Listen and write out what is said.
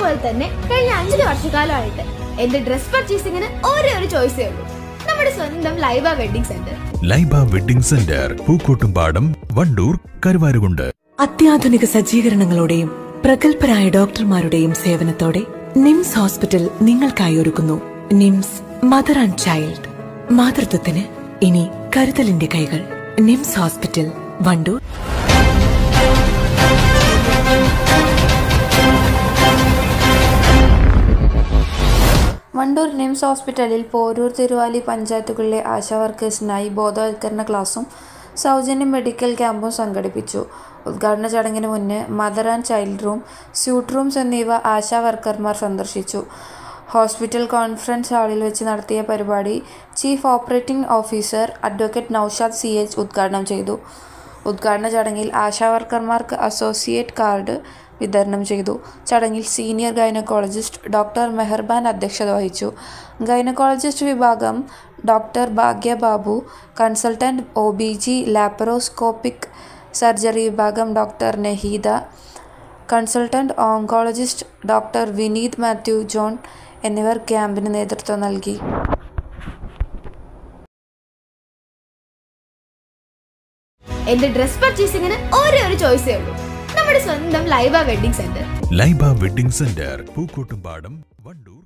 അതുപോലെ തന്നെ കഴിഞ്ഞ അഞ്ചര വർഷക്കാലമായിട്ട് എന്റെ ഡ്രസ് പർച്ചേസിംഗിന് ഒരേ ഒരു ചോയ്സേ ഉള്ളൂ നമ്മുടെ സ്വന്തം Laiba wedding centre Laiba wedding centre Pookkottumpadam Wandoor Karuvarakundu അത്യാധുനിക സജ്ജീകരണങ്ങളോടെയും പ്രഗത്ഭരായ ഡോക്ടർമാരുടെയും സേവനത്തോടെ നിംസ് ഹോസ്പിറ്റൽ നിങ്ങൾക്കായി ഒരുക്കുന്നു നിംസ് മദർ ആൻഡ് ചൈൽഡ് മാതൃത്വത്തിന് ഇനി കരുതലിന്റെ കൈകൾ നിംസ് ഹോസ്പിറ്റൽ വണ്ടൂർ വണ്ടൂർ നിംസ് ഹോസ്പിറ്റലിൽ പോരൂർ തിരുവാലി പഞ്ചായത്തുകളിലെ ആശാ വർക്കേഴ്സിനായി ബോധവൽക്കരണ ക്ലാസും സൗജന്യ മെഡിക്കൽ ക്യാമ്പും സംഘടിപ്പിച്ചു ഉദ്ഘാടന ചടങ്ങിന് മുന്നേ mother and child room suite rooms എന്നിവ ആശാ വർക്കർമാർ സന്ദർശിച്ചു ഹോസ്പിറ്റൽ കോൺഫറൻസ് ഹാളിൽ വെച്ച് നടത്തിയ പരിപാടി chief operating officer advocate Noushad C H ഉദ്ഘാടനം ചെയ്തു ഉദ്ഘാടന ചടങ്ങിൽ ആശാ വർക്കർമാർക്ക് അസോസിയേറ്റ് കാർഡ് വിതരണം ചെയ്തു ചടങ്ങിൽ സീനിയർ ഗൈനക്കോളജിസ്റ്റ് ഡോക്ടർ മെഹർബാൻ അധ്യക്ഷത വഹിച്ചു ഗൈനക്കോളജിസ്റ്റ് വിഭാഗം doctor Bhagya Babu consultant O B G laparoscopic surgery വിഭാഗം doctor Naheeda consultant oncologist doctor Vineeth Mathew John എന്നിവർ ക്യാമ്പിന് നേതൃത്വം നൽകി എന്റെ ഡ്രസ് പർച്ചേസിംഗിന് ഒരേ ഒരു ചോയ്സേ ഉള്ളൂ നമ്മുടെ സ്വന്തം Laiba wedding centre Laiba wedding centre Pookkottumpadam Wandoor